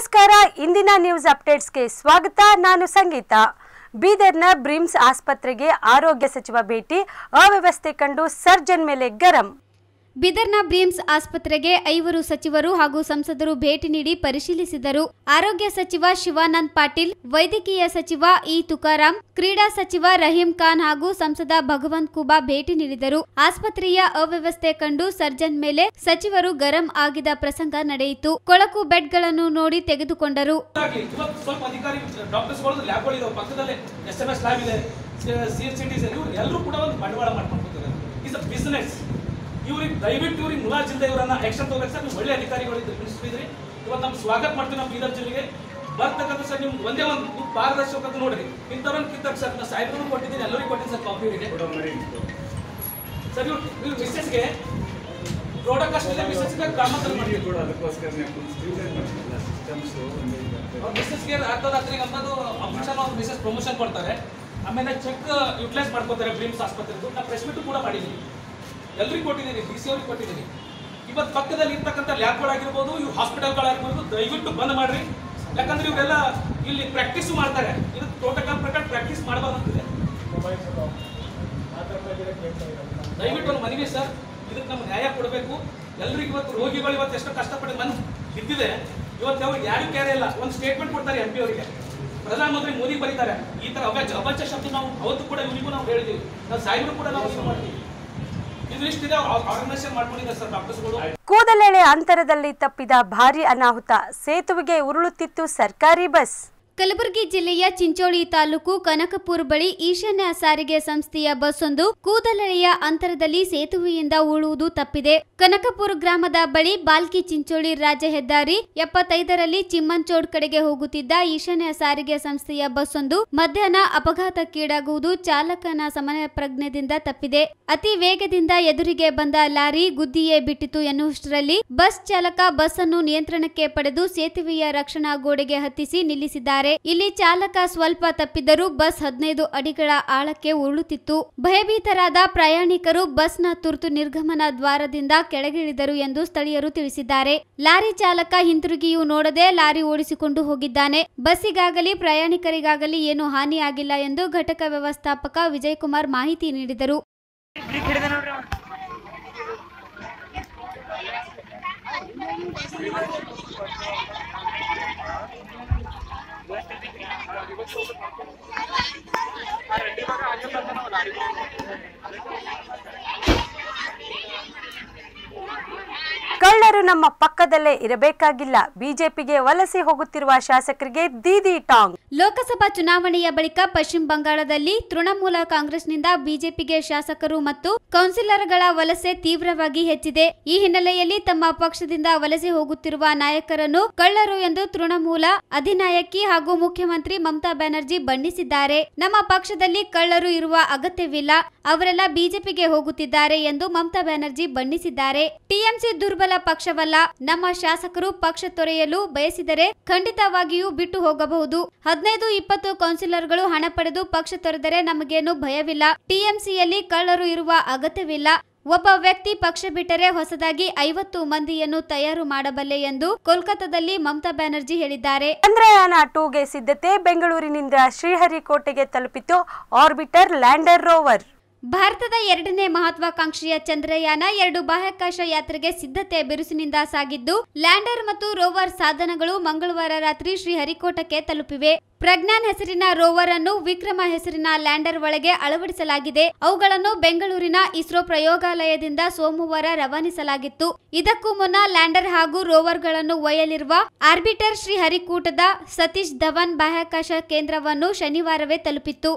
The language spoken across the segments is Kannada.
ನಮಸ್ಕಾರ ಇಂದಿನ ನ್ಯೂಸ್ ಅಪ್ಡೇಟ್ಸ್ಗೆ ಸ್ವಾಗತ ನಾನು ಸಂಗೀತ ಬೀದರ್ನ ಬ್ರಿಮ್ಸ್ ಆಸ್ಪತ್ರೆಗೆ ಆರೋಗ್ಯ ಸಚಿವ ಭೇಟಿ ಅವ್ಯವಸ್ಥೆ ಕಂಡು ಸರ್ಜನ್ ಮೇಲೆ ಗರಂ ಬಿದರ್ನ ಬ್ರಿಮ್ಸ್ ಆಸ್ಪತ್ರೆಗೆ ಐವರು ಸಚಿವರು ಹಾಗೂ ಸಂಸದರು ಭೇಟಿ ನೀಡಿ ಪರಿಶೀಲಿಸಿದರು ಆರೋಗ್ಯ ಸಚಿವ ಶಿವಾನಂದ್ ಪಾಟೀಲ್ ವೈದ್ಯಕೀಯ ಸಚಿವ ಇ ತುಕಾರಾಂ ಕ್ರೀಡಾ ಸಚಿವ ರಹೀಂ ಖಾನ್ ಹಾಗೂ ಸಂಸದ ಭಗವಂತ್ ಕುಬಾ ಭೇಟಿ ನೀಡಿದರು ಆಸ್ಪತ್ರೆಯ ಅವ್ಯವಸ್ಥೆ ಕಂಡು ಸರ್ಜನ್ ಮೇಲೆ ಸಚಿವರು ಗರಂ ಆಗಿದ ಪ್ರಸಂಗ ನಡೆಯಿತು ಕೊಳಕು ಬೆಡ್ಗಳನ್ನು ನೋಡಿ ತೆಗೆದುಕೊಂಡರು ಆಗ್ಲಿ ಇವತ್ತು ಸ್ವಲ್ಪ ಅಧಿಕಾರಿ ಡಾಕ್ಟರ್ಸ್ಗಳು ಲ್ಯಾಬ್ಗಳು ಇದಾವೆ ಪಕ್ಕದಲ್ಲೇ ಎಸ್ ಎಂ ಎಸ್ ಲ್ಯಾಬ್ ಇದೆ ಸಿ ಎಚ್ ಟಿ ಇವರು ಎಲ್ಲರೂ ಕೂಡ ಒಂದು ಬಂಡವಾಳ ಮಾಡ್ಕೊಂಡು ಇಸ್ ಅ ಬಿಸ್ನೆಸ್ ಇವ್ರಿಗೆ ದಯವಿಟ್ಟು ಇವ್ರಿಗೆ ಮುಲಾಜಿಲ್ದೆ ಇವರನ್ನ ಆಕ್ಷನ್ ತಗೋಬೇಕು ಸರ್ ನೀವು ಒಳ್ಳೆ ಅಧಿಕಾರಿಗಳು ಇದ್ರಿ ಮಿನಿಸ್ಟ್ರಿ ಇದ್ರಿ ಇವತ್ತು ನಮ್ಮ ಸ್ವಾಗತ ಮಾಡ್ತೀವಿ ನಮ್ಮ ಬೀದರ್ ಜಿಲ್ಲೆಗೆ ಬರ್ತಕ್ಕಂಥ ಸರ್ ನಿಮ್ಗೆ ಒಂದೇ ಒಂದು ನೀವು ಪಾರದರ್ಶಕತೆ ನೋಡ್ರಿ ಇಂಥವ್ರನ್ನ ಕಿತ್ತಕ್ಕೆ ಸರ್ ನಾನು ಸಾಹೇಬ್ರು ಕೊಟ್ಟಿದ್ದೀನಿ ಎಲ್ಲರಿಗೂ ಕೊಟ್ಟಿದ್ದೀನಿ ಸರ್ ಕಾಪಿ ಅವರಿಗೆ ಸರ್ ಇವ್ರು ಇವ್ರು ಮಿಸ್ಸಸ್ಗೆ ಪ್ರಾಡಕ್ಟ್ ಅಷ್ಟಿದೆ ಮಿಸ್ಸಸ್ಗೆ ಗ್ರಾಮಾಂತರ ಮಾಡ್ತೀವಿ ಮಿಸ್ಸಸ್ಗೆ ಅರ್ಧ ರಾತ್ರಿಗೆ ಅಂತದ್ದು ಫಂಕ್ಷನ್ ಒಂದು ಮಿಸ್ಸಸ್ ಪ್ರಮೋಷನ್ ಕೊಡ್ತಾರೆ ಆಮೇಲೆ ಚೆಕ್ ಯುಟಿಲೈಸ್ ಮಾಡ್ಕೋತಾರೆ ಬ್ರಿಮ್ಸ್ ಆಸ್ಪತ್ರೆದು ನಾ ಪ್ರೆಸ್ ಮೀಟ್ ಕೂಡ ಮಾಡಿದ್ದೀನಿ ಎಲ್ರಿಗೂ ಕೊಟ್ಟಿದ್ದೀನಿ ಡಿ ಸಿ ಅವ್ರಿಗೆ ಕೊಟ್ಟಿದ್ದೀನಿ ಇವತ್ತು ಪಕ್ಕದಲ್ಲಿ ಇರ್ತಕ್ಕಂಥ ಲ್ಯಾಬ್ಗಳಾಗಿರ್ಬೋದು ಇವು ಹಾಸ್ಪಿಟಲ್ಗಳಾಗಿರ್ಬೋದು ದಯವಿಟ್ಟು ಬಂದ್ ಮಾಡ್ರಿ ಯಾಕಂದ್ರೆ ಇವರೆಲ್ಲ ಇಲ್ಲಿ ಪ್ರಾಕ್ಟೀಸ್ ಮಾಡ್ತಾರೆ ಇದು ಪ್ರೋಟೋಕಾಲ್ ಪ್ರಕಾರ ಪ್ರಾಕ್ಟೀಸ್ ಮಾಡಬಾರ್ದಂತಿದೆ ದಯವಿಟ್ಟು ಒಂದು ಮನವಿ ಸರ್ ಇದಕ್ಕೆ ನಮ್ಗೆ ನ್ಯಾಯ ಕೊಡಬೇಕು ಎಲ್ರಿಗೂ ಇವತ್ತು ರೋಗಿಗಳು ಇವತ್ತು ಎಷ್ಟು ಕಷ್ಟಪಟ್ಟು ಮನ್ ಬಿದ್ದಿದೆ ಇವತ್ತು ಅವ್ರಿಗೆ ಯಾರು ಕ್ಯಾರೆ ಇಲ್ಲ ಒಂದು ಸ್ಟೇಟ್ಮೆಂಟ್ ಕೊಡ್ತಾರೆ ಎಂ ಪಿ ಅವರಿಗೆ ಪ್ರಧಾನಮಂತ್ರಿ ಮೋದಿ ಬರೀತಾರೆ ಈ ತರ ಅವಾಚ ಅವಾಚ್ಯ ಶಬ್ದ ನಾವು ಅವತ್ತು ಕೂಡ ಇವರಿಗೂ ನಾವು ಹೇಳಿದ್ದೀವಿ ನಾವು ಸಾಹೇಬರು ಕೂಡ ನಾವು ಇದು ಮಾಡ್ತೀವಿ ಇದು ಇಷ್ಟಿದೆ ಆರ್ಗನೈಸೇಷನ್ ಮಾಡ್ಕೊಂಡಿದ್ದಾರೆ ಸರ್ ಡಾಕ್ಟರ್ಸ್ಗಳು ಕೂದಲೆಳೆ ಅಂತರದಲ್ಲಿ ತಪ್ಪಿದ ಭಾರಿ ಅನಾಹುತ ಸೇತುವೆಗೆ ಉರುಳುತ್ತಿತ್ತು ಸರ್ಕಾರಿ ಬಸ್ ಕಲಬುರಗಿ ಜಿಲ್ಲೆಯ ಚಿಂಚೋಳಿ ತಾಲೂಕು ಕನಕಪುರ ಬಳಿ ಈಶಾನ್ಯ ಸಾರಿಗೆ ಸಂಸ್ಥೆಯ ಬಸ್ಸೊಂದು ಕೂದಲೆಳೆಯ ಅಂತರದಲ್ಲಿ ಸೇತುವೆಯಿಂದ ಉಳುವುದು ತಪ್ಪಿದೆ ಕನಕಪುರ ಗ್ರಾಮದ ಬಳಿ ಬಾಲ್ಕಿ ಚಿಂಚೋಳಿ ರಾಜ್ಯ ಹೆದ್ದಾರಿ ಎಪ್ಪತ್ತೈದರಲ್ಲಿ ಚಿಮ್ಮಂಚೋಡ್ ಕಡೆಗೆ ಹೋಗುತ್ತಿದ್ದ ಈಶಾನ್ಯ ಸಾರಿಗೆ ಸಂಸ್ಥೆಯ ಬಸ್ಸೊಂದು ಮಧ್ಯಾಹ್ನ ಅಪಘಾತಕ್ಕೀಡಾಗುವುದು ಚಾಲಕನ ಸಮಯ ಪ್ರಜ್ಞೆದಿಂದ ತಪ್ಪಿದೆ ಅತಿ ವೇಗದಿಂದ ಎದುರಿಗೆ ಬಂದ ಲಾರಿ ಗುದ್ದಿಯೇ ಬಿಟ್ಟಿತು ಎನ್ನುವಷ್ಟರಲ್ಲಿ ಬಸ್ ಚಾಲಕ ಬಸ್ ಅನ್ನು ನಿಯಂತ್ರಣಕ್ಕೆ ಪಡೆದು ಸೇತುವೆಯ ರಕ್ಷಣಾ ಗೋಡೆಗೆ ಹತ್ತಿಸಿ ನಿಲ್ಲಿಸಿದ್ದಾರೆ ಇಲ್ಲಿ ಚಾಲಕ ಸ್ವಲ್ಪ ತಪ್ಪಿದ್ದರೂ ಬಸ್ ಹದಿನೈದು ಅಡಿಗಳ ಆಳಕ್ಕೆ ಉರುಳುತ್ತಿತ್ತು ಭಯಭೀತರಾದ ಪ್ರಯಾಣಿಕರು ಬಸ್ನ ತುರ್ತು ನಿರ್ಗಮನ ದ್ವಾರದಿಂದ ಕೆಳಗಿಳಿದರು ಎಂದು ಸ್ಥಳೀಯರು ತಿಳಿಸಿದ್ದಾರೆ ಲಾರಿ ಚಾಲಕ ಹಿಂತಿರುಗಿಯೂ ನೋಡದೆ ಲಾರಿ ಓಡಿಸಿಕೊಂಡು ಹೋಗಿದ್ದಾನೆ ಬಸ್ಸಿಗಾಗಲಿ ಪ್ರಯಾಣಿಕರಿಗಾಗಲಿ ಏನು ಹಾನಿಯಾಗಿಲ್ಲ ಎಂದು ಘಟಕ ವ್ಯವಸ್ಥಾಪಕ ವಿಜಯಕುಮಾರ್ ಮಾಹಿತಿ ನೀಡಿದರು ಕಳ್ಳರು ನಮ್ಮ ಪಕ್ಕದಲ್ಲೇ ಇರಬೇಕಾಗಿಲ್ಲ ಬಿಜೆಪಿಗೆ ವಲಸೆ ಹೋಗುತ್ತಿರುವ ಶಾಸಕರಿಗೆ ದೀದಿ ಟಾಂಗ್ ಲೋಕಸಭಾ ಚುನಾವಣೆಯ ಬಳಿಕ ಪಶ್ಚಿಮ ಬಂಗಾಳದಲ್ಲಿ ತೃಣಮೂಲ ಕಾಂಗ್ರೆಸ್ನಿಂದ ಬಿಜೆಪಿಗೆ ಶಾಸಕರು ಮತ್ತು ಕೌನ್ಸಿಲರ್ಗಳ ವಲಸೆ ತೀವ್ರವಾಗಿ ಹೆಚ್ಚಿದೆ ಈ ಹಿನ್ನೆಲೆಯಲ್ಲಿ ತಮ್ಮ ಪಕ್ಷದಿಂದ ವಲಸೆ ಹೋಗುತ್ತಿರುವ ನಾಯಕರನ್ನು ಕಳ್ಳರು ಎಂದು ತೃಣಮೂಲ ಅಧಿನಾಯಕಿ ಹಾಗೂ ಮುಖ್ಯಮಂತ್ರಿ ಮಮತಾ ಬ್ಯಾನರ್ಜಿ ಬಣ್ಣಿಸಿದ್ದಾರೆ ನಮ್ಮ ಪಕ್ಷದಲ್ಲಿ ಕಳ್ಳರು ಇರುವ ಅಗತ್ಯವಿಲ್ಲ ಅವರೆಲ್ಲ ಬಿಜೆಪಿಗೆ ಹೋಗುತ್ತಿದ್ದಾರೆ ಎಂದು ಮಮತಾ ಬ್ಯಾನರ್ಜಿ ಬಣ್ಣಿಸಿದ್ದಾರೆ ಟಿಎಂಸಿ ದುರ್ಬಲ ಪಕ್ಷವಲ್ಲ ನಮ್ಮ ಶಾಸಕರು ಪಕ್ಷ ತೊರೆಯಲು ಬಯಸಿದರೆ ಖಂಡಿತವಾಗಿಯೂ ಬಿಟ್ಟು ಹೋಗಬಹುದು ಹದಿನೈದು ಇಪ್ಪತ್ತು ಕೌನ್ಸಿಲರ್ಗಳು ಹಣ ಪಡೆದು ಪಕ್ಷ ತೊರೆದರೆ ನಮಗೇನು ಭಯವಿಲ್ಲ ಟಿಎಂಸಿಯಲ್ಲಿ ಕಳ್ಳರು ಇರುವ ಅಗತ್ಯವಿಲ್ಲ ಒಬ್ಬ ವ್ಯಕ್ತಿ ಪಕ್ಷ ಬಿಟ್ಟರೆ ಹೊಸದಾಗಿ ಐವತ್ತು ಮಂದಿಯನ್ನು ತಯಾರು ಮಾಡಬಲ್ಲೆ ಎಂದು ಕೋಲ್ಕತ್ತಾದಲ್ಲಿ ಮಮತಾ ಬ್ಯಾನರ್ಜಿ ಹೇಳಿದ್ದಾರೆ ಚಂದ್ರಯಾನ ಟೂಗೆ ಸಿದ್ಧತೆ ಬೆಂಗಳೂರಿನಿಂದ ಶ್ರೀಹರಿಕೋಟೆಗೆ ತಲುಪಿತು ಆರ್ಬಿಟರ್ ಲ್ಯಾಂಡರ್ ರೋವರ್ ಭಾರತದ ಎರಡನೇ ಮಹತ್ವಾಕಾಂಕ್ಷೆಯ ಚಂದ್ರಯಾನ ಎರಡು ಬಾಹ್ಯಾಕಾಶ ಯಾತ್ರೆಗೆ ಸಿದ್ಧತೆ ಬಿರುಸಿನಿಂದ ಸಾಗಿದ್ದು ಲ್ಯಾಂಡರ್ ಮತ್ತು ರೋವರ್ ಸಾಧನಗಳು ಮಂಗಳವಾರ ರಾತ್ರಿ ಶ್ರೀಹರಿಕೋಟಕ್ಕೆ ತಲುಪಿವೆ ಪ್ರಜ್ಞಾನ್ ಹೆಸರಿನ ರೋವರ್ ಅನ್ನು ವಿಕ್ರಮ ಹೆಸರಿನ ಲ್ಯಾಂಡರ್ ಒಳಗೆ ಅಳವಡಿಸಲಾಗಿದೆ ಅವುಗಳನ್ನು ಬೆಂಗಳೂರಿನ ಇಸ್ರೋ ಪ್ರಯೋಗಾಲಯದಿಂದ ಸೋಮವಾರ ರವಾನಿಸಲಾಗಿತ್ತು ಇದಕ್ಕೂ ಮುನ್ನ ಲ್ಯಾಂಡರ್ ಹಾಗೂ ರೋವರ್ಗಳನ್ನು ಒಯ್ಯಲಿರುವ ಆರ್ಬಿಟರ್ ಶ್ರೀಹರಿಕೂಟದ ಸತೀಶ್ ಧವನ್ ಬಾಹ್ಯಾಕಾಶ ಕೇಂದ್ರವನ್ನು ಶನಿವಾರವೇ ತಲುಪಿತ್ತು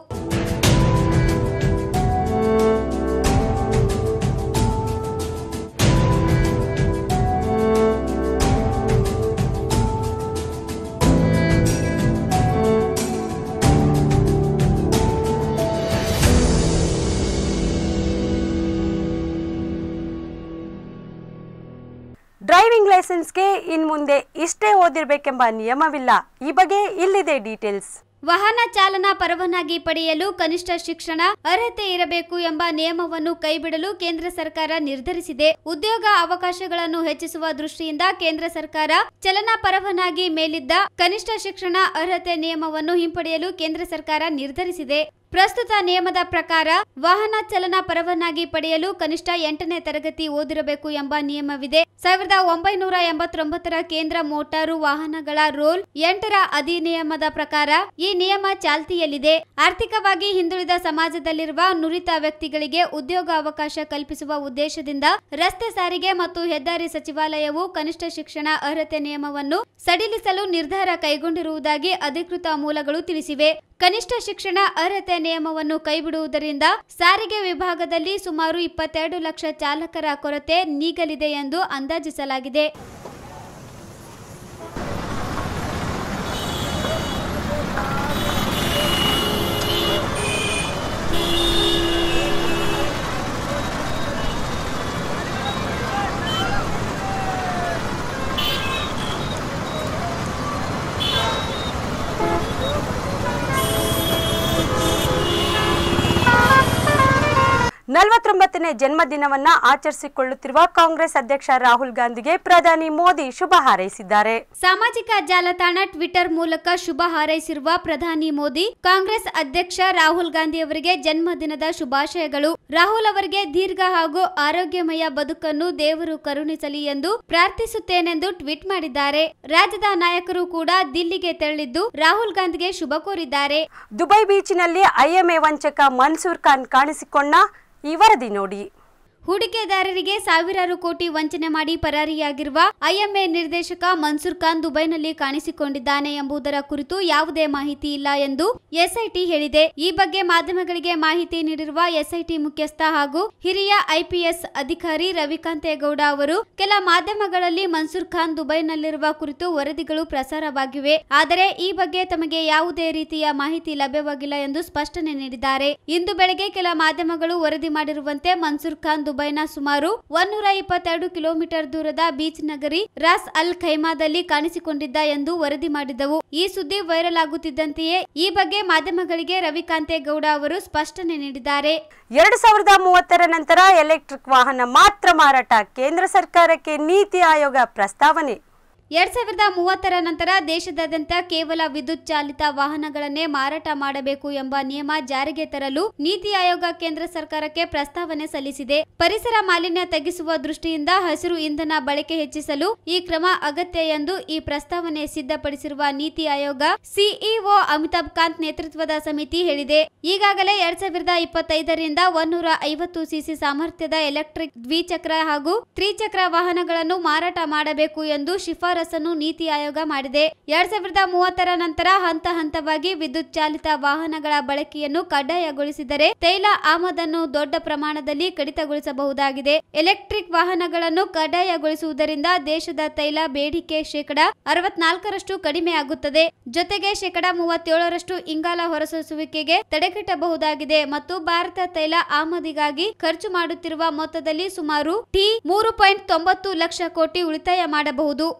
ಡ್ರೈವಿಂಗ್ ಲೈಸೆನ್ಸ್ಗೆ ಇನ್ ಮುಂದೆ ಇಷ್ಟೇ ಓದಿರ್ಬೇಕೆಂಬ ನಿಯಮವಿಲ್ಲ ಈ ಬಗ್ಗೆ ಇಲ್ಲಿದೆ ಡೀಟೇಲ್ಸ್ ವಾಹನ ಚಾಲನಾ ಪರವಾನಗಿ ಪಡೆಯಲು ಕನಿಷ್ಠ ಶಿಕ್ಷಣ ಅರ್ಹತೆ ಇರಬೇಕು ಎಂಬ ನಿಯಮವನ್ನು ಕೈಬಿಡಲು ಕೇಂದ್ರ ಸರ್ಕಾರ ನಿರ್ಧರಿಸಿದೆ ಉದ್ಯೋಗ ಅವಕಾಶಗಳನ್ನು ಹೆಚ್ಚಿಸುವ ದೃಷ್ಟಿಯಿಂದ ಕೇಂದ್ರ ಸರ್ಕಾರ ಚಲನಾ ಪರವಾನಗಿ ಮೇಲಿದ್ದ ಕನಿಷ್ಠ ಶಿಕ್ಷಣ ಅರ್ಹತೆ ನಿಯಮವನ್ನು ಹಿಂಪಡೆಯಲು ಕೇಂದ್ರ ಸರ್ಕಾರ ನಿರ್ಧರಿಸಿದೆ ಪ್ರಸ್ತುತ ನಿಯಮದ ಪ್ರಕಾರ ವಾಹನ ಚಲನಾ ಪರವಾನಗಿ ಪಡೆಯಲು ಕನಿಷ್ಠ ಎಂಟನೇ ತರಗತಿ ಓದಿರಬೇಕು ಎಂಬ ನಿಯಮವಿದೆ ಸಾವಿರದ ಒಂಬೈನೂರ ಎಂಬತ್ತೊಂಬತ್ತರ ಕೇಂದ್ರ ಮೋಟಾರು ವಾಹನಗಳ ರೋಲ್ ಎಂಟರ ಅಧಿನಿಯಮದ ಪ್ರಕಾರ ಈ ನಿಯಮ ಚಾಲ್ತಿಯಲ್ಲಿದೆ ಆರ್ಥಿಕವಾಗಿ ಹಿಂದುಳಿದ ಸಮಾಜದಲ್ಲಿರುವ ನುರಿತ ವ್ಯಕ್ತಿಗಳಿಗೆ ಉದ್ಯೋಗ ಅವಕಾಶ ಕಲ್ಪಿಸುವ ಉದ್ದೇಶದಿಂದ ರಸ್ತೆ ಸಾರಿಗೆ ಮತ್ತು ಹೆದ್ದಾರಿ ಸಚಿವಾಲಯವು ಕನಿಷ್ಠ ಶಿಕ್ಷಣ ಅರ್ಹತೆ ನಿಯಮವನ್ನು ಸಡಿಲಿಸಲು ನಿರ್ಧಾರ ಕೈಗೊಂಡಿರುವುದಾಗಿ ಅಧಿಕೃತ ಮೂಲಗಳು ತಿಳಿಸಿವೆ ಕನಿಷ್ಠ ಶಿಕ್ಷಣ ಅರ್ಹತೆ ನಿಯಮವನ್ನು ಕೈಬಿಡುವುದರಿಂದ ಸಾರಿಗೆ ವಿಭಾಗದಲ್ಲಿ ಸುಮಾರು ಇಪ್ಪತ್ತೆರಡು ಲಕ್ಷ ಚಾಲಕರ ಕೊರತೆ ನೀಗಲಿದೆ ಎಂದು ಅಂದಾಜಿಸಲಾಗಿದೆ ನಲವತ್ತೊಂಬತ್ತನೇ ಜನ್ಮದಿನವನ್ನ ಆಚರಿಸಿಕೊಳ್ಳುತ್ತಿರುವ ಕಾಂಗ್ರೆಸ್ ಅಧ್ಯಕ್ಷ ರಾಹುಲ್ ಗಾಂಧಿಗೆ ಪ್ರಧಾನಿ ಮೋದಿ ಶುಭ ಹಾರೈಸಿದ್ದಾರೆ ಸಾಮಾಜಿಕ ಜಾಲತಾಣ ಟ್ವಿಟರ್ ಮೂಲಕ ಶುಭ ಹಾರೈಸಿರುವ ಪ್ರಧಾನಿ ಮೋದಿ ಕಾಂಗ್ರೆಸ್ ಅಧ್ಯಕ್ಷ ರಾಹುಲ್ ಗಾಂಧಿ ಅವರಿಗೆ ಜನ್ಮದಿನದ ಶುಭಾಶಯಗಳು ರಾಹುಲ್ ಅವರಿಗೆ ದೀರ್ಘ ಹಾಗೂ ಆರೋಗ್ಯಮಯ ಬದುಕನ್ನು ದೇವರು ಕರುಣಿಸಲಿ ಎಂದು ಪ್ರಾರ್ಥಿಸುತ್ತೇನೆಂದು ಟ್ವೀಟ್ ಮಾಡಿದ್ದಾರೆ ರಾಜ್ಯದ ನಾಯಕರು ಕೂಡ ದಿಲ್ಲಿಗೆ ತೆರಳಿದ್ದು ರಾಹುಲ್ ಗಾಂಧಿಗೆ ಶುಭ ಕೋರಿದ್ದಾರೆ ದುಬೈ ಬೀಚಿನಲ್ಲಿ ಐಎಂಎ ವಂಚಕ ಮನ್ಸೂರ್ ಖಾನ್ ಕಾಣಿಸಿಕೊಂಡ ಈ ವರದಿ ನೋಡಿ ಹೂಡಿಕೆದಾರರಿಗೆ ಸಾವಿರಾರು ಕೋಟಿ ವಂಚನೆ ಮಾಡಿ ಪರಾರಿಯಾಗಿರುವ ಐಎಂಎ ನಿರ್ದೇಶಕ ಮನ್ಸೂರ್ ಖಾನ್ ದುಬೈನಲ್ಲಿ ಕಾಣಿಸಿಕೊಂಡಿದ್ದಾನೆ ಎಂಬುದರ ಕುರಿತು ಯಾವುದೇ ಮಾಹಿತಿ ಇಲ್ಲ ಎಂದು ಎಸ್ಐಟಿ ಹೇಳಿದೆ ಈ ಬಗ್ಗೆ ಮಾಧ್ಯಮಗಳಿಗೆ ಮಾಹಿತಿ ನೀಡಿರುವ ಎಸ್ಐಟಿ ಮುಖ್ಯಸ್ಥ ಹಾಗೂ ಹಿರಿಯ ಐಪಿಎಸ್ ಅಧಿಕಾರಿ ರವಿಕಾಂತೇಗೌಡ ಅವರು ಕೆಲ ಮಾಧ್ಯಮಗಳಲ್ಲಿ ಮನ್ಸೂರ್ ಖಾನ್ ದುಬೈನಲ್ಲಿರುವ ಕುರಿತು ವರದಿಗಳು ಪ್ರಸಾರವಾಗಿವೆ ಆದರೆ ಈ ಬಗ್ಗೆ ತಮಗೆ ಯಾವುದೇ ರೀತಿಯ ಮಾಹಿತಿ ಲಭ್ಯವಾಗಿಲ್ಲ ಎಂದು ಸ್ಪಷ್ಟನೆ ನೀಡಿದ್ದಾರೆ ಇಂದು ಬೆಳಗ್ಗೆ ಕೆಲ ಮಾಧ್ಯಮಗಳು ವರದಿ ಮಾಡಿರುವಂತೆ ಮನ್ಸೂರ್ ಖಾನ್ ದುಬೈನ ಸುಮಾರು ಒನ್ನೂರ ಇಪ್ಪತ್ತೆರಡು ಕಿಲೋಮೀಟರ್ ದೂರದ ಬೀಚ್ ನಗರಿ ರಾಸ್ ಅಲ್ ಖೈಮಾದಲ್ಲಿ ಕಾಣಿಸಿಕೊಂಡಿದ್ದ ಎಂದು ವರದಿ ಮಾಡಿದವು ಈ ಸುದ್ದಿ ವೈರಲ್ ಆಗುತ್ತಿದ್ದಂತೆಯೇ ಈ ಬಗ್ಗೆ ಮಾಧ್ಯಮಗಳಿಗೆ ರವಿಕಾಂತೇಗೌಡ ಅವರು ಸ್ಪಷ್ಟನೆ ನೀಡಿದ್ದಾರೆ ಎರಡು ಸಾವಿರದ ಮೂವತ್ತರ ನಂತರ ಎಲೆಕ್ಟ್ರಿಕ್ ವಾಹನ ಮಾತ್ರ ಮಾರಾಟ ಕೇಂದ್ರ ಸರ್ಕಾರಕ್ಕೆ ನೀತಿ ಆಯೋಗ ಪ್ರಸ್ತಾವನೆ ಎರಡ್ ಸಾವಿರದ ಮೂವತ್ತರ ನಂತರ ದೇಶದಾದ್ಯಂತ ಕೇವಲ ವಿದ್ಯುತ್ ಚಾಲಿತ ವಾಹನಗಳನ್ನೇ ಮಾರಾಟ ಮಾಡಬೇಕು ಎಂಬ ನಿಯಮ ಜಾರಿಗೆ ತರಲು ನೀತಿ ಆಯೋಗ ಕೇಂದ್ರ ಸರ್ಕಾರಕ್ಕೆ ಪ್ರಸ್ತಾವನೆ ಸಲ್ಲಿಸಿದೆ ಪರಿಸರ ಮಾಲಿನ್ಯ ತಗ್ಗಿಸುವ ದೃಷ್ಟಿಯಿಂದ ಹಸಿರು ಇಂಧನ ಬಳಕೆ ಹೆಚ್ಚಿಸಲು ಈ ಕ್ರಮ ಅಗತ್ಯ ಎಂದು ಈ ಪ್ರಸ್ತಾವನೆ ಸಿದ್ಧಪಡಿಸಿರುವ ನೀತಿ ಆಯೋಗ ಸಿಇಒ ಅಮಿತಾಬ್ ಕಾಂತ್ ನೇತೃತ್ವದ ಸಮಿತಿ ಹೇಳಿದೆ ಈಗಾಗಲೇ ಎರಡ್ ಸಾವಿರದ ಇಪ್ಪತ್ತೈದರಿಂದ ಒನ್ನೂರ ಐವತ್ತು ಸಿಸಿ ಸಾಮರ್ಥ್ಯದ ಎಲೆಕ್ಟ್ರಿಕ್ ದ್ವಿಚಕ್ರ ಹಾಗೂ ತ್ರಿಚಕ್ರ ವಾಹನಗಳನ್ನು ಮಾರಾಟ ಮಾಡಬೇಕು ಎಂದು ಶಿಫಾರಸನ್ನು ನೀತಿ ಆಯೋಗ ಮಾಡಿದೆ ಎರಡ್ ಸಾವಿರದ ಮೂವತ್ತರ ನಂತರ ಹಂತ ಹಂತವಾಗಿ ವಿದ್ಯುತ್ ಚಾಲಿತ ವಾಹನಗಳ ಬಳಕೆಯನ್ನು ಕಡ್ಡಾಯಗೊಳಿಸಿದರೆ ತೈಲ ಆಮದನ್ನು ದೊಡ್ಡ ಪ್ರಮಾಣದಲ್ಲಿ ಕಡಿತಗೊಳಿಸಬಹುದಾಗಿದೆ ಎಲೆಕ್ಟ್ರಿಕ್ ವಾಹನಗಳನ್ನು ಕಡ್ಡಾಯಗೊಳಿಸುವುದರಿಂದ ದೇಶದ ತೈಲ ಬೇಡಿಕೆ ಶೇಕಡ ಅರವತ್ನಾಲ್ಕರಷ್ಟು ಕಡಿಮೆ ಆಗುತ್ತದೆ ಜೊತೆಗೆ ಶೇಕಡ ಮೂವತ್ತೇಳರಷ್ಟು ಇಂಗಾಲ ಹೊರಸೂಸುವಿಕೆಗೆ ತಡೆಗಟ್ಟಬಹುದಾಗಿದೆ ಮತ್ತು ಭಾರತ ತೈಲ ಆಮದಿಗಾಗಿ ಖರ್ಚು ಮಾಡುತ್ತಿರುವ ಮೊತ್ತದಲ್ಲಿ ಸುಮಾರು ಟಿ ಮೂರು ಪಾಯಿಂಟ್ ತೊಂಬತ್ತು ಲಕ್ಷ ಕೋಟಿ ಉಳಿತಾಯ ಮಾಡಬಹುದು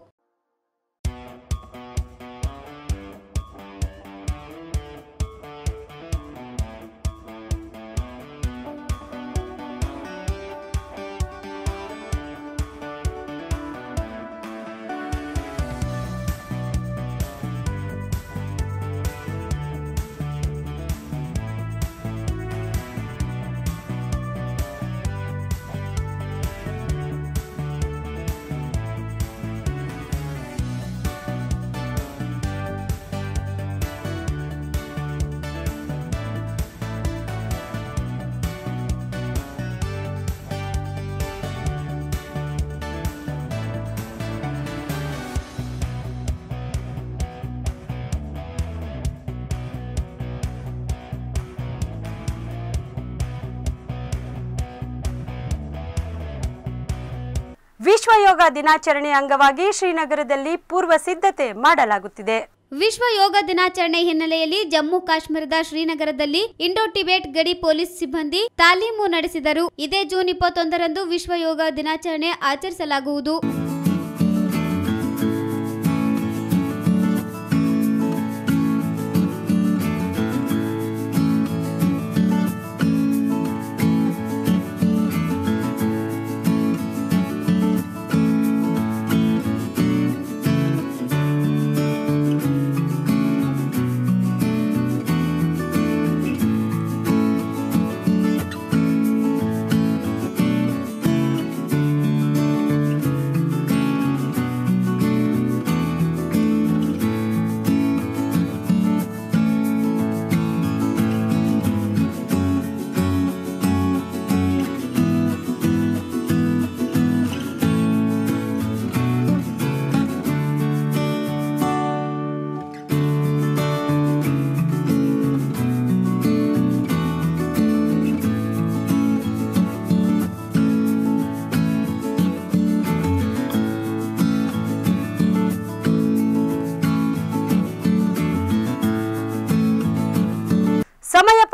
ವಿಶ್ವ ಯೋಗ ದಿನಾಚರಣೆ ಅಂಗವಾಗಿ ಶ್ರೀನಗರದಲ್ಲಿ ಪೂರ್ವ ಸಿದ್ಧತೆ ಮಾಡಲಾಗುತ್ತಿದೆ ವಿಶ್ವ ಯೋಗ ದಿನಾಚರಣೆ ಹಿನ್ನೆಲೆಯಲ್ಲಿ ಜಮ್ಮು ಕಾಶ್ಮೀರದ ಶ್ರೀನಗರದಲ್ಲಿ ಇಂಡೋ ಟಿಬೇಟ್ ಗಡಿ ಪೊಲೀಸ್ ಸಿಬ್ಬಂದಿ ತಾಲೀಮು ನಡೆಸಿದರು ಇದೇ ಜೂನ್ ಇಪ್ಪತ್ತೊಂದರಂದು ವಿಶ್ವ ಯೋಗ ದಿನಾಚರಣೆ ಆಚರಿಸಲಾಗುವುದು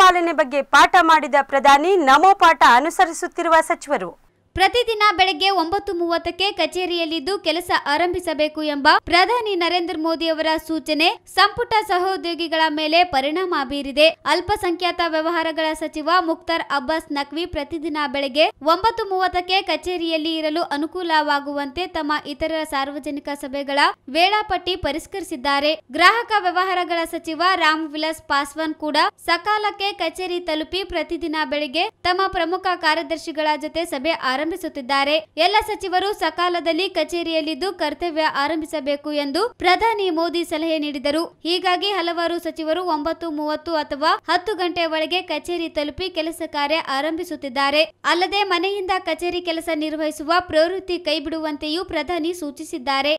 ಪಾಲನೆ ಬಗ್ಗೆ ಪಾಠ ಮಾಡಿದ ಪ್ರಧಾನಿ ನಮೋ ಪಾಠ ಅನುಸರಿಸುತ್ತಿರುವ ಸಚಿವರು ಪ್ರತಿದಿನ ಬೆಳಗ್ಗೆ ಒಂಬತ್ತು ಮೂವತ್ತಕ್ಕೆ ಕಚೇರಿಯಲ್ಲಿದ್ದು ಕೆಲಸ ಆರಂಭಿಸಬೇಕು ಎಂಬ ಪ್ರಧಾನಿ ನರೇಂದ್ರ ಮೋದಿ ಅವರ ಸೂಚನೆ ಸಂಪುಟ ಸಹೋದ್ಯೋಗಿಗಳ ಮೇಲೆ ಪರಿಣಾಮ ಬೀರಿದೆ ಅಲ್ಪಸಂಖ್ಯಾತ ವ್ಯವಹಾರಗಳ ಸಚಿವ ಮುಕ್ತಾರ್ ಅಬ್ಬಾಸ್ ನಖ್ವಿ ಪ್ರತಿದಿನ ಬೆಳಗ್ಗೆ ಒಂಬತ್ತು ಮೂವತ್ತಕ್ಕೆ ಕಚೇರಿಯಲ್ಲಿ ಇರಲು ಅನುಕೂಲವಾಗುವಂತೆ ತಮ್ಮ ಇತರ ಸಾರ್ವಜನಿಕ ಸಭೆಗಳ ವೇಳಾಪಟ್ಟಿ ಪರಿಷ್ಕರಿಸಿದ್ದಾರೆ ಗ್ರಾಹಕ ವ್ಯವಹಾರಗಳ ಸಚಿವ ರಾಮ್ ವಿಲಾಸ್ ಪಾಸ್ವಾನ್ ಕೂಡ ಸಕಾಲಕ್ಕೆ ಕಚೇರಿ ತಲುಪಿ ಪ್ರತಿದಿನ ಬೆಳಗ್ಗೆ ತಮ್ಮ ಪ್ರಮುಖ ಕಾರ್ಯದರ್ಶಿಗಳ ಜೊತೆ ಸಭೆ ಆರಂಭಿಸುತ್ತಿದ್ದಾರೆ ಎಲ್ಲ ಸಚಿವರು ಸಕಾಲದಲ್ಲಿ ಕಚೇರಿಯಲ್ಲಿದ್ದು ಕರ್ತವ್ಯ ಆರಂಭಿಸಬೇಕು ಎಂದು ಪ್ರಧಾನಿ ಮೋದಿ ಸಲಹೆ ನೀಡಿದರು ಹೀಗಾಗಿ ಹಲವಾರು ಸಚಿವರು ಒಂಬತ್ತು ಮೂವತ್ತು ಅಥವಾ ಹತ್ತು ಗಂಟೆ ಒಳಗೆ ಕಚೇರಿ ತಲುಪಿ ಕೆಲಸ ಕಾರ್ಯ ಆರಂಭಿಸುತ್ತಿದ್ದಾರೆ ಅಲ್ಲದೆ ಮನೆಯಿಂದ ಕಚೇರಿ ಕೆಲಸ ನಿರ್ವಹಿಸುವ ಪ್ರವೃತ್ತಿ ಕೈಬಿಡುವಂತೆಯೂ ಪ್ರಧಾನಿ ಸೂಚಿಸಿದ್ದಾರೆ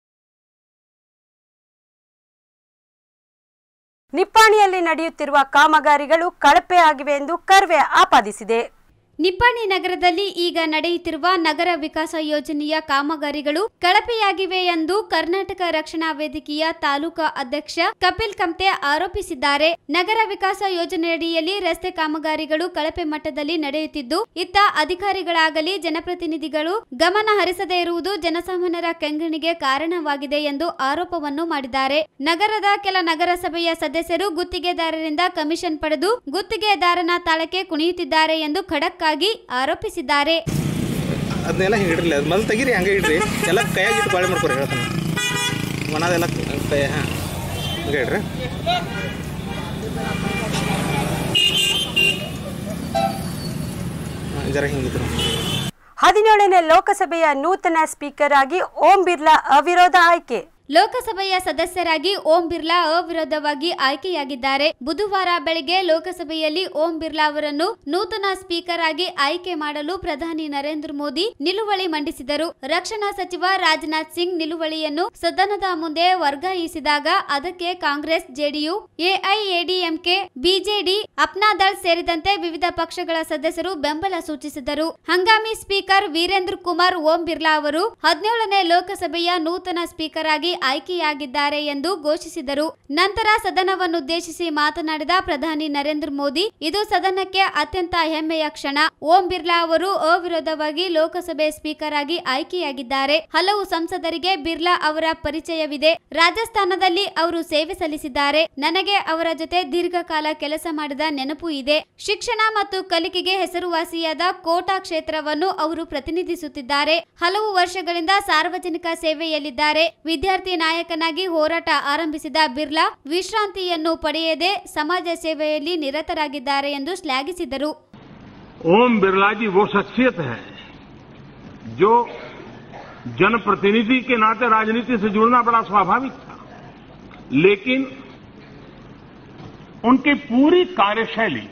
ನಿಪ್ಪಾಣಿಯಲ್ಲಿ ನಡೆಯುತ್ತಿರುವ ಕಾಮಗಾರಿಗಳು ಕಳಪೆ ಆಗಿವೆ ಎಂದು ಕರ್ವೆ ಆಪಾದಿಸಿದೆ ನಿಪ್ಪಾಣಿ ನಗರದಲ್ಲಿ ಈಗ ನಡೆಯುತ್ತಿರುವ ನಗರ ವಿಕಾಸ ಯೋಜನೆಯ ಕಾಮಗಾರಿಗಳು ಕಳಪೆಯಾಗಿವೆ ಎಂದು ಕರ್ನಾಟಕ ರಕ್ಷಣಾ ವೇದಿಕೆಯ ತಾಲೂಕಾ ಅಧ್ಯಕ್ಷ ಕಪಿಲ್ ಕಮ್ತೆ ಆರೋಪಿಸಿದ್ದಾರೆ ನಗರ ವಿಕಾಸ ಯೋಜನೆಯಡಿಯಲ್ಲಿ ರಸ್ತೆ ಕಾಮಗಾರಿಗಳು ಕಳಪೆ ಮಟ್ಟದಲ್ಲಿ ನಡೆಯುತ್ತಿದ್ದು ಇತ್ತ ಅಧಿಕಾರಿಗಳಾಗಲಿ ಜನಪ್ರತಿನಿಧಿಗಳು ಗಮನ ಹರಿಸದೇ ಇರುವುದು ಜನಸಾಮಾನ್ಯರ ಕೆಂಗಣಿಗೆ ಕಾರಣವಾಗಿದೆ ಎಂದು ಆರೋಪವನ್ನು ಮಾಡಿದ್ದಾರೆ ನಗರದ ಕೆಲ ನಗರಸಭೆಯ ಸದಸ್ಯರು ಗುತ್ತಿಗೆದಾರರಿಂದ ಕಮಿಷನ್ ಪಡೆದು ಗುತ್ತಿಗೆದಾರನ ತಾಳಕ್ಕೆ ಕುಣಿಯುತ್ತಿದ್ದಾರೆ ಎಂದು ಖಡಕ್ ಆಗಿ ಆರೋಪಿಸಿದ್ದಾರೆ ಅದನ್ನೆಲ್ಲ ಹಿಂಗೆ ಇಡ್ರಿ ಅದು ಮೊದಲು ತೆಗೀರಿ ಹಂಗೆ ಇಡ್ರಿ ಎಲ್ಲ ಕೈಯಾಗಿ ಇಟ್ಟು ಬಾಳೆ ಮಾಡ್ಕೊರಿ ಹೇಳ್ತಾನೆ ಒಣದೆಲ್ಲ ಕೈ ಹಾಂ ಹಂಗೆ ಇಡ್ರಿ ಹಾಂ, ಜರ ಹಿಂಗಿದ್ರು ಹದಿನೇಳನೇ ಲೋಕಸಭೆಯ ನೂತನ ಸ್ಪೀಕರ್ ಆಗಿ ಓಂ ಬಿರ್ಲಾ ಅವಿರೋಧ ಆಯ್ಕೆ ಲೋಕಸಭೆಯ ಸದಸ್ಯರಾಗಿ ಓಂ ಬಿರ್ಲಾ ಅವಿರೋಧವಾಗಿ ಆಯ್ಕೆಯಾಗಿದ್ದಾರೆ ಬುಧವಾರ ಬೆಳಗ್ಗೆ ಲೋಕಸಭೆಯಲ್ಲಿ ಓಂ ಬಿರ್ಲಾ ಅವರನ್ನು ನೂತನ ಸ್ಪೀಕರ್ ಆಗಿ ಆಯ್ಕೆ ಮಾಡಲು ಪ್ರಧಾನಿ ನರೇಂದ್ರ ಮೋದಿ ನಿಲುವಳಿ ಮಂಡಿಸಿದರು ರಕ್ಷಣಾ ಸಚಿವ ರಾಜನಾಥ್ ಸಿಂಗ್ ನಿಲುವಳಿಯನ್ನು ಸದನದ ಮುಂದೆ ವರ್ಗಾಯಿಸಿದಾಗ ಅದಕ್ಕೆ ಕಾಂಗ್ರೆಸ್ ಜೆಡಿಯು ಎಐಎಡಿಎಂಕೆ ಬಿಜೆಡಿ ಅಪ್ನಾದಳ್ ಸೇರಿದಂತೆ ವಿವಿಧ ಪಕ್ಷಗಳ ಸದಸ್ಯರು ಬೆಂಬಲ ಸೂಚಿಸಿದರು ಹಂಗಾಮಿ ಸ್ಪೀಕರ್ ವೀರೇಂದ್ರ ಕುಮಾರ್ ಓಂ ಬಿರ್ಲಾ ಅವರು ಹದಿನೇಳನೇ ಲೋಕಸಭೆಯ ನೂತನ ಸ್ಪೀಕರ್ ಆಗಿ ಆಯ್ಕೆಯಾಗಿದ್ದಾರೆ ಎಂದು ಘೋಷಿಸಿದರು ನಂತರ ಸದನವನ್ನುದ್ದೇಶಿಸಿ ಮಾತನಾಡಿದ ಪ್ರಧಾನಿ ನರೇಂದ್ರ ಮೋದಿ ಇದು ಸದನಕ್ಕೆ ಅತ್ಯಂತ ಹೆಮ್ಮೆಯ ಕ್ಷಣ ಓಂ ಬಿರ್ಲಾ ಅವರು ಅವಿರೋಧವಾಗಿ ಲೋಕಸಭೆ ಸ್ಪೀಕರ್ ಆಗಿ ಆಯ್ಕೆಯಾಗಿದ್ದಾರೆ ಹಲವು ಸಂಸದರಿಗೆ ಬಿರ್ಲಾ ಅವರ ಪರಿಚಯವಿದೆ ರಾಜಸ್ಥಾನದಲ್ಲಿ ಅವರು ಸೇವೆ ಸಲ್ಲಿಸಿದ್ದಾರೆ ನನಗೆ ಅವರ ಜೊತೆ ದೀರ್ಘಕಾಲ ಕೆಲಸ ಮಾಡಿದ ನೆನಪು ಇದೆ ಶಿಕ್ಷಣ ಮತ್ತು ಕಲಿಕೆಗೆ ಹೆಸರುವಾಸಿಯಾದ ಕೋಟಾ ಕ್ಷೇತ್ರವನ್ನು ಅವರು ಪ್ರತಿನಿಧಿಸುತ್ತಿದ್ದಾರೆ ಹಲವು ವರ್ಷಗಳಿಂದ ಸಾರ್ವಜನಿಕ ಸೇವೆಯಲ್ಲಿದ್ದಾರೆ ವಿದ್ಯಾರ್ಥಿ ನಾಯಕನಾಗಿ ಹೋರಾಟ ಆರಂಭಿಸಿದ ಬಿರ್ಲಾ ವಿಶ್ರಾಂತಿಯನ್ನು ಪಡೆಯದೆ ಸಮಾಜ ಸೇವೆಯಲ್ಲಿ ನಿರತರಾಗಿದ್ದಾರೆ ಎಂದು ಶ್ಲಾಘಿಸಿದರು ओम बिरला जी वो शख्सियत है जो जनप्रतिनिधि के नाते राजनीति से जुड़ना बड़ा स्वाभाविक था लेकिन उनकी पूरी कार्यशैली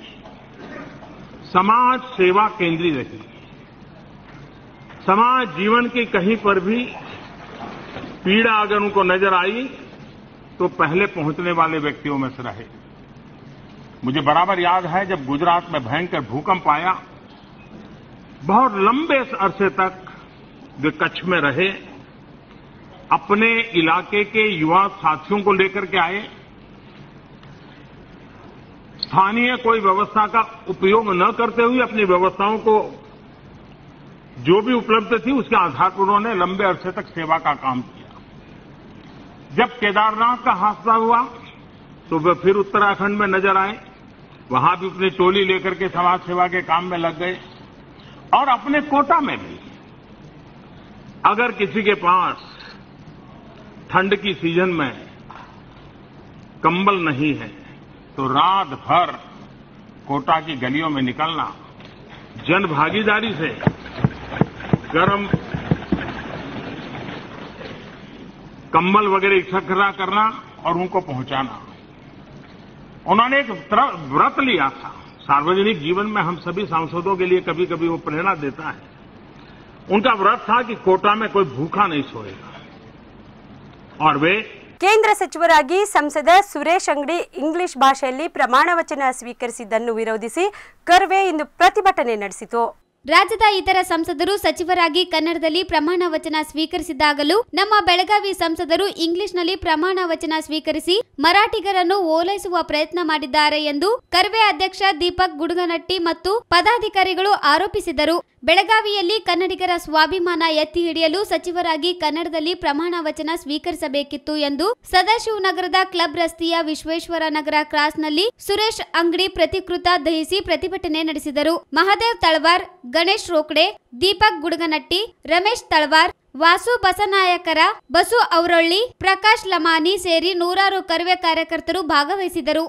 समाज सेवा केंद्रीय रही समाज जीवन की कहीं पर भी पीड़ा अगर उनको नजर आई तो पहले पहुंचने वाले व्यक्तियों में से रहे मुझे बराबर याद है जब गुजरात में भयंकर भूकंप आया बहुत लंबे अरसे तक वे कच्छ में रहे अपने इलाके के युवा साथियों को लेकर के आए स्थानीय कोई व्यवस्था का उपयोग न करते हुए अपनी व्यवस्थाओं को जो भी उपलब्ध थी उसके आधार पर उन्होंने लंबे अरसे तक सेवा का काम किया जब केदारनाथ का हादसा हुआ तो वे फिर उत्तराखंड में नजर आए वहां भी अपनी टोली लेकर के समाज सेवा के काम में लग गए और अपने कोटा में भी अगर किसी के पास ठंड की सीजन में कंबल नहीं है तो रात भर कोटा की गलियों में निकलना जन भागीदारी से गर्म कंबल वगैरह इकट्ठा करना और उनको पहुंचाना उन्होंने एक तर- व्रत लिया था सार्वजनिक जीवन में हम सभी सांसदों के लिए कभी कभी वो प्रेरणा देता है उनका व्रत था कि कोटा में कोई भूखा नहीं सोएगा और वे ಕೇಂದ್ರ ಸಚಿವರಾಗಿ ಸಂಸದ ಸುರೇಶ್ ಅಂಗಡಿ ಇಂಗ್ಲಿಷ್ ಭಾಷೆಯಲ್ಲಿ ಪ್ರಮಾಣ ವಚನ ಸ್ವೀಕರಿಸಿದ್ದನ್ನು ವಿರೋಧಿಸಿ ಕರ್ವೆ ಇಂದು ಪ್ರತಿಭಟನೆ ನಡೆಸಿತು ರಾಜ್ಯದ ಇತರ ಸಂಸದರು ಸಚಿವರಾಗಿ ಕನ್ನಡದಲ್ಲಿ ಪ್ರಮಾಣ ವಚನ ಸ್ವೀಕರಿಸಿದಾಗಲೂ ನಮ್ಮ ಬೆಳಗಾವಿ ಸಂಸದರು ಇಂಗ್ಲಿಷ್ನಲ್ಲಿ ಪ್ರಮಾಣ ವಚನ ಸ್ವೀಕರಿಸಿ ಮರಾಠಿಗರನ್ನು ಓಲೈಸುವ ಪ್ರಯತ್ನ ಮಾಡಿದ್ದಾರೆ ಎಂದು ಕರ್ವೆ ಅಧ್ಯಕ್ಷ ದೀಪಕ್ ಗುಡುಗನಟ್ಟಿ ಮತ್ತು ಪದಾಧಿಕಾರಿಗಳು ಆರೋಪಿಸಿದರು ಬೆಳಗಾವಿಯಲ್ಲಿ ಕನ್ನಡಿಗರ ಸ್ವಾಭಿಮಾನ ಎತ್ತಿ ಹಿಡಿಯಲು ಸಚಿವರಾಗಿ ಕನ್ನಡದಲ್ಲಿ ಪ್ರಮಾಣ ವಚನ ಸ್ವೀಕರಿಸಬೇಕಿತ್ತು ಎಂದು ಸದಾಶಿವನಗರದ ಕ್ಲಬ್ ರಸ್ತೆಯ ವಿಶ್ವೇಶ್ವರ ನಗರ ಕ್ರಾಸ್ನಲ್ಲಿ ಸುರೇಶ್ ಅಂಗಡಿ ಪ್ರತಿಕೃತ ದಹಿಸಿ ಪ್ರತಿಭಟನೆ ನಡೆಸಿದರು ಮಹಾದೇವ್ ತಳವಾರ್ ಗಣೇಶ್ ರೋಕಡೆ ದೀಪಕ್ ಗುಡುಗನಟ್ಟಿ ರಮೇಶ್ ತಳವಾರ್ ವಾಸು ಬಸನಾಯಕರ ಬಸು ಔರೊಳ್ಳಿ ಪ್ರಕಾಶ್ ಲಮಾನಿ ಸೇರಿ ನೂರಾರು ಕರ್ವೆ ಕಾರ್ಯಕರ್ತರು ಭಾಗವಹಿಸಿದರು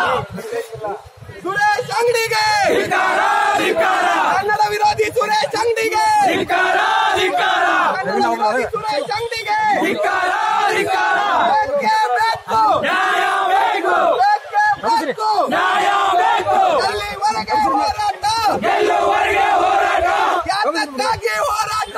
ಸುರೇಶ್ ಅಂಗಡಿಗೆ ಕನ್ನಡ ವಿರೋಧಿ ಸುರೇಶ್ ಅಂಗಡಿಗೆ ಕನ್ನಡ ವಿರೋಧಿ ಸುರೇಶ್ ಅಂಗಡಿಗೆ ಬೇಕೇ ಬೇಕು. ಬೇಕೇ ಬೇಕು. ಎಲ್ಲಿವರೆಗೆ ಹೋರಾಟ ಯಾತಕ್ಕಾಗಿ ಹೋರಾಟ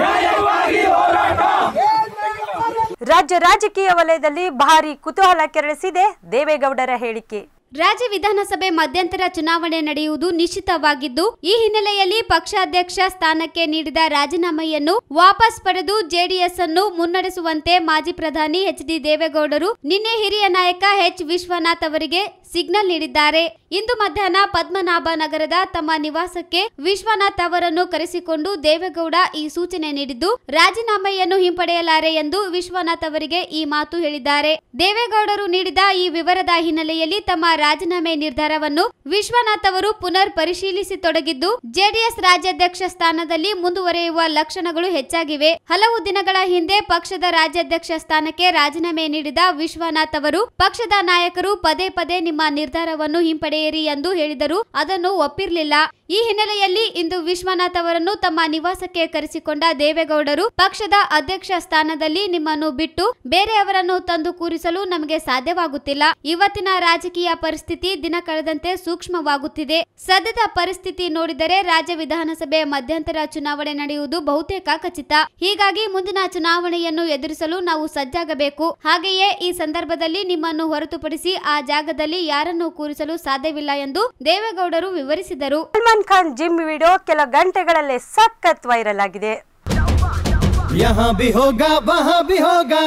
ಏನ್ ಬೇಕು? ರಾಜ್ಯ ರಾಜಕೀಯ ವಲಯದಲ್ಲಿ ಭಾರಿ ಕುತೂಹಲ ಕೆರಳಿಸಿದೆ ದೇವೇಗೌಡರ ಹೇಳಿಕೆ ರಾಜ್ಯ ವಿಧಾನಸಭೆ ಮಧ್ಯಂತರ ಚುನಾವಣೆ ನಡೆಯುವುದು ನಿಶ್ಚಿತವಾಗಿದ್ದು ಈ ಹಿನ್ನೆಲೆಯಲ್ಲಿ ಪಕ್ಷಾಧ್ಯಕ್ಷ ಸ್ಥಾನಕ್ಕೆ ನೀಡಿದ ರಾಜೀನಾಮೆಯನ್ನು ವಾಪಸ್ ಪಡೆದು ಜೆಡಿಎಸ್ ಅನ್ನು ಮುನ್ನಡೆಸುವಂತೆ ಮಾಜಿ ಪ್ರಧಾನಿ ಎಚ್ ಡಿ ದೇವೇಗೌಡರು ನಿನ್ನೆ ಹಿರಿಯ ನಾಯಕ ಎಚ್ ವಿಶ್ವನಾಥ್ ಅವರಿಗೆ ಸಿಗ್ನಲ್ ನೀಡಿದ್ದಾರೆ ಇಂದು ಮಧ್ಯಾಹ್ನ ಪದ್ಮನಾಭ ನಗರದ ತಮ್ಮ ನಿವಾಸಕ್ಕೆ ವಿಶ್ವನಾಥ್ ಅವರನ್ನು ಕರೆಸಿಕೊಂಡು ದೇವೇಗೌಡ ಈ ಸೂಚನೆ ನೀಡಿದ್ದು ರಾಜೀನಾಮೆಯನ್ನು ಹಿಂಪಡೆಯಲಾರೆ ಎಂದು ವಿಶ್ವನಾಥ್ ಅವರಿಗೆ ಈ ಮಾತು ಹೇಳಿದ್ದಾರೆ ದೇವೇಗೌಡರು ನೀಡಿದ ಈ ವಿವರದ ಹಿನ್ನೆಲೆಯಲ್ಲಿ ತಮ್ಮ ರಾಜೀನಾಮೆ ನಿರ್ಧಾರವನ್ನು ವಿಶ್ವನಾಥ್ ಅವರು ಪುನರ್ ಪರಿಶೀಲಿಸತೊಡಗಿದ್ದು ಜೆಡಿಎಸ್ ರಾಜ್ಯಾಧ್ಯಕ್ಷ ಸ್ಥಾನದಲ್ಲಿ ಮುಂದುವರಿಯುವ ಲಕ್ಷಣಗಳು ಹೆಚ್ಚಾಗಿವೆ ಹಲವು ದಿನಗಳ ಹಿಂದೆ ಪಕ್ಷದ ರಾಜ್ಯಾಧ್ಯಕ್ಷ ಸ್ಥಾನಕ್ಕೆ ರಾಜೀನಾಮೆ ನೀಡಿದ ವಿಶ್ವನಾಥ್ ಅವರು ಪಕ್ಷದ ನಾಯಕರು ಪದೇ ಪದೇ ನಿಮ್ಮ ನಿರ್ಧಾರವನ್ನು ಹಿಂಪಡೆಯಿರಿ ಎಂದು ಹೇಳಿದರು ಅದನ್ನು ಒಪ್ಪಿರಲಿಲ್ಲ ಈ ಹಿನ್ನೆಲೆಯಲ್ಲಿ ಇಂದು ವಿಶ್ವನಾಥ್ ಅವರನ್ನು ತಮ್ಮ ನಿವಾಸಕ್ಕೆ ಕರೆಸಿಕೊಂಡ ದೇವೇಗೌಡರು ಪಕ್ಷದ ಅಧ್ಯಕ್ಷ ಸ್ಥಾನದಲ್ಲಿ ನಿಮ್ಮನ್ನು ಬಿಟ್ಟು ಬೇರೆಯವರನ್ನು ತಂದು ಕೂರಿಸಲು ನಮಗೆ ಸಾಧ್ಯವಾಗುತ್ತಿಲ್ಲ ಇವತ್ತಿನ ರಾಜಕೀಯ ಪರಿಸ್ಥಿತಿ ದಿನ ಕಳೆದಂತೆ ಸೂಕ್ಷ್ಮವಾಗುತ್ತಿದೆ ಸದ್ಯದ ಪರಿಸ್ಥಿತಿ ನೋಡಿದರೆ ರಾಜ್ಯ ವಿಧಾನಸಭೆ ಮಧ್ಯಂತರ ಚುನಾವಣೆ ನಡೆಯುವುದು ಬಹುತೇಕ ಖಚಿತ ಹೀಗಾಗಿ ಮುಂದಿನ ಚುನಾವಣೆಯನ್ನು ಎದುರಿಸಲು ನಾವು ಸಜ್ಜಾಗಬೇಕು ಹಾಗೆಯೇ ಈ ಸಂದರ್ಭದಲ್ಲಿ ನಿಮ್ಮನ್ನು ಹೊರತುಪಡಿಸಿ ಆ ಜಾಗದಲ್ಲಿ ಯಾರನ್ನೂ ಕೂರಿಸಲು ಸಾಧ್ಯವಿಲ್ಲ ಎಂದು ದೇವೇಗೌಡರು ವಿವರಿಸಿದರು ಸಲ್ಮಾನ್ ಖಾನ್ ಜಿಮ್ ವಿಡಿಯೋ ಕೆಲ ಗಂಟೆಗಳಲ್ಲೇ ಸಖತ್ ವೈರಲ್ ಆಗಿದೆ यहाँ भी होगा वहाँ भी होगा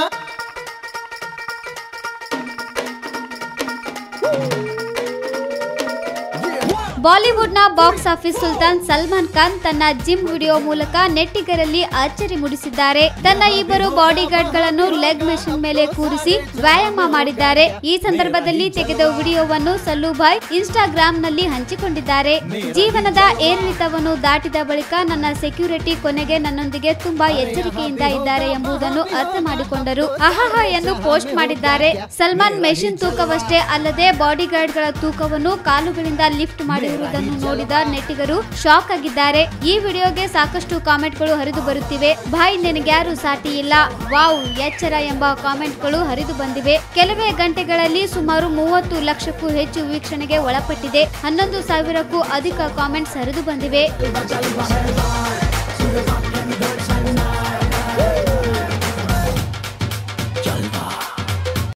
ಬಾಲಿವುಡ್ನ ಬಾಕ್ಸ್ ಆಫೀಸ್ ಸುಲ್ತಾನ್ ಸಲ್ಮಾನ್ ಖಾನ್ ತನ್ನ ಜಿಮ್ ವಿಡಿಯೋ ಮೂಲಕ ನೆಟ್ಟಿಗರಲ್ಲಿ ಅಚ್ಚರಿ ಮೂಡಿಸಿದ್ದಾರೆ ತನ್ನ ಇಬ್ಬರು ಬಾಡಿಗಾರ್ಡ್ಗಳನ್ನು ಲೆಗ್ ಮೆಷಿನ್ ಮೇಲೆ ಕೂರಿಸಿ ವ್ಯಾಯಾಮ ಮಾಡಿದ್ದಾರೆ ಈ ಸಂದರ್ಭದಲ್ಲಿ ತೆಗೆದ ವಿಡಿಯೋವನ್ನು ಸಲ್ಲುಭಾಯ್ ಇನ್ಸ್ಟಾಗ್ರಾಮ್ ನಲ್ಲಿ ಹಂಚಿಕೊಂಡಿದ್ದಾರೆ ಜೀವನದ ಏರಿಳಿತವನ್ನು ದಾಟಿದ ಬಳಿಕ ನನ್ನ ಸೆಕ್ಯೂರಿಟಿ ಕೊನೆಗೆ ನನ್ನೊಂದಿಗೆ ತುಂಬಾ ಎಚ್ಚರಿಕೆಯಿಂದ ಇದ್ದಾರೆ ಎಂಬುದನ್ನು ಅರ್ಥ ಮಾಡಿಕೊಂಡರು ಅಹಹ ಎಂದು ಪೋಸ್ಟ್ ಮಾಡಿದ್ದಾರೆ ಸಲ್ಮಾನ್ ಮೆಷಿನ್ ತೂಕವಷ್ಟೇ ಅಲ್ಲದೆ ಬಾಡಿಗಾರ್ಡ್ಗಳ ತೂಕವನ್ನು ಕಾಲುಗಳಿಂದ ಲಿಫ್ಟ್ ಮಾಡಿರುವುದನ್ನು ನೋಡಿದ ನೆಟ್ಟಿಗರು ಶಾಕ್ ಆಗಿದ್ದಾರೆ ಈ ವಿಡಿಯೋಗೆ ಸಾಕಷ್ಟು ಕಾಮೆಂಟ್ಗಳು ಹರಿದು ಬರುತ್ತಿವೆ ಭಾಯ್ ನಿನಗ್ಯಾರು ಸಾಟಿ ಇಲ್ಲ ವಾವ್ ಎಚ್ಚರ ಎಂಬ ಕಾಮೆಂಟ್ಗಳು ಹರಿದು ಬಂದಿವೆ ಕೆಲವೇ ಗಂಟೆಗಳಲ್ಲಿ ಸುಮಾರು ಮೂವತ್ತು ಲಕ್ಷಕ್ಕೂ ಹೆಚ್ಚು ವೀಕ್ಷಣೆಗೆ ಒಳಪಟ್ಟಿದೆ ಹನ್ನೊಂದು ಸಾವಿರಕ್ಕೂ ಅಧಿಕ ಕಾಮೆಂಟ್ಸ್ ಹರಿದು ಬಂದಿವೆ